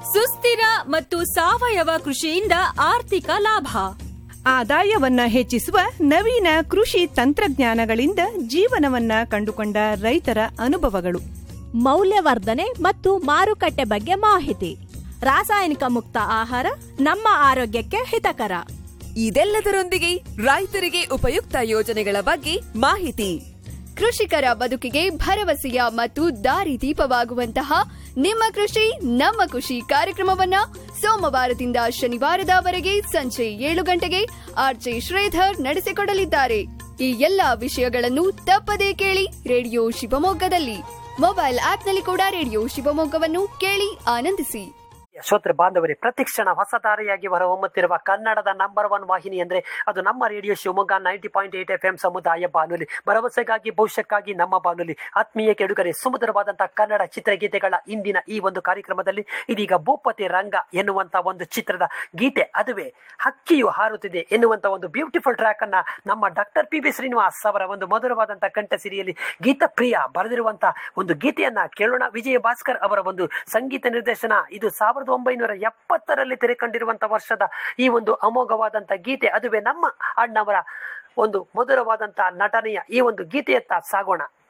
ಸುಸ್ಥಿರ ಮತ್ತು ಸಾವಯವ ಕೃಷಿಯಿಂದ ಆರ್ಥಿಕ ಲಾಭ ಆದಾಯವನ್ನ ಹೆಚ್ಚಿಸುವ ನವೀನ ಕೃಷಿ ತಂತ್ರಜ್ಞಾನಗಳಿಂದ ಜೀವನವನ್ನ ಕಂಡುಕೊಂಡ ರೈತರ ಅನುಭವಗಳು ಮೌಲ್ಯವರ್ಧನೆ ಮತ್ತು ಮಾರುಕಟ್ಟೆ ಬಗ್ಗೆ ಮಾಹಿತಿ ರಾಸಾಯನಿಕ ಮುಕ್ತ ಆಹಾರ ನಮ್ಮ ಆರೋಗ್ಯಕ್ಕೆ ಹಿತಕರ ಇದೆಲ್ಲದರೊಂದಿಗೆ ರೈತರಿಗೆ ಉಪಯುಕ್ತ ಯೋಜನೆಗಳ ಬಗ್ಗೆ ಮಾಹಿತಿ ಕೃಷಿಕರ ಬದುಕಿಗೆ ಭರವಸೆಯ ಮತ್ತು ದಾರಿದೀಪವಾಗುವಂತಹ ನಿಮ್ಮ ಕೃಷಿ ನಮ್ಮ ಖುಷಿ ಕಾರ್ಯಕ್ರಮವನ್ನ ಸೋಮವಾರದಿಂದ ಶನಿವಾರದವರೆಗೆ ಸಂಜೆ ಏಳು ಗಂಟೆಗೆ ಆರ್ಜೆ ಶ್ರೀಧರ್ ನಡೆಸಿಕೊಡಲಿದ್ದಾರೆ ಈ ಎಲ್ಲಾ ವಿಷಯಗಳನ್ನು ತಪ್ಪದೇ ಕೇಳಿ ರೇಡಿಯೋ ಶಿವಮೊಗ್ಗದಲ್ಲಿ ಮೊಬೈಲ್ ಆಪ್ನಲ್ಲಿ ಕೂಡ ರೇಡಿಯೋ ಶಿವಮೊಗ್ಗವನ್ನು ಕೇಳಿ ಆನಂದಿಸಿ ಶ್ರೋತೃ ಬಾಂಧವರೇ ಪ್ರತಿಕ್ಷಣ ಹೊಸದಾರಿಯಾಗಿ ಹೊರಹೊಮ್ಮುತ್ತಿರುವ ಕನ್ನಡದ ನಂಬರ್ ಒನ್ ವಾಹಿನಿ ಅಂದ್ರೆ ಅದು ನಮ್ಮ radio Shivamogga ninety point eight F M ಸಮುದಾಯ ಬಾನುಲಿ ಭರವಸೆಗಾಗಿ ಭವಿಷ್ಯಕ್ಕಾಗಿ ನಮ್ಮ ಬಾನುಲಿ ಆತ್ಮೀಯ ಕೆಡುಗರೆ ಸುಮಧುರವಾದಂತಹ ಕನ್ನಡ ಚಿತ್ರಗೀತೆಗಳ ಇಂದಿನ ಈ ಒಂದು ಕಾರ್ಯಕ್ರಮದಲ್ಲಿ ಇದೀಗ ಭೂಪತಿ ರಂಗ ಎನ್ನುವಂತ ಒಂದು ಚಿತ್ರದ ಗೀತೆ ಅದುವೇ ಹಕ್ಕಿಯು ಹಾರುತ್ತಿದೆ ಎನ್ನುವಂತ ಒಂದು ಬ್ಯೂಟಿಫುಲ್ ಟ್ರ್ಯಾಕ್ ಅನ್ನ ನಮ್ಮ ಡಾಕ್ಟರ್ ಪಿ ಬಿ ಶ್ರೀನಿವಾಸ್ ಅವರ ಒಂದು ಮಧುರವಾದಂತಹ ಕಂಠ ಸಿರಿಯಲ್ಲಿ ಗೀತ ಪ್ರಿಯ ಬರೆದಿರುವಂತಹ ಒಂದು ಗೀತೆಯನ್ನ ಕೇಳೋಣ ವಿಜಯ ಭಾಸ್ಕರ್ ಅವರ ಒಂದು ಸಂಗೀತ ನಿರ್ದೇಶನ ಇದು ಸಾವಿರದ ಒಂಬೈನೂರ ಎಪ್ಪತ್ತರಲ್ಲಿ ತೆರೆ ಕಂಡಿರುವಂತಹ ವರ್ಷದ ಈ ಒಂದು ಅಮೋಘವಾದಂತ ಗೀತೆ ಅದುವೇ ನಮ್ಮ ಅಣ್ಣವರ ಒಂದು ಮಧುರವಾದಂತಹ ನಟನೆಯ ಈ ಒಂದು ಗೀತೆಯತ್ತ ಸಾಗೋಣ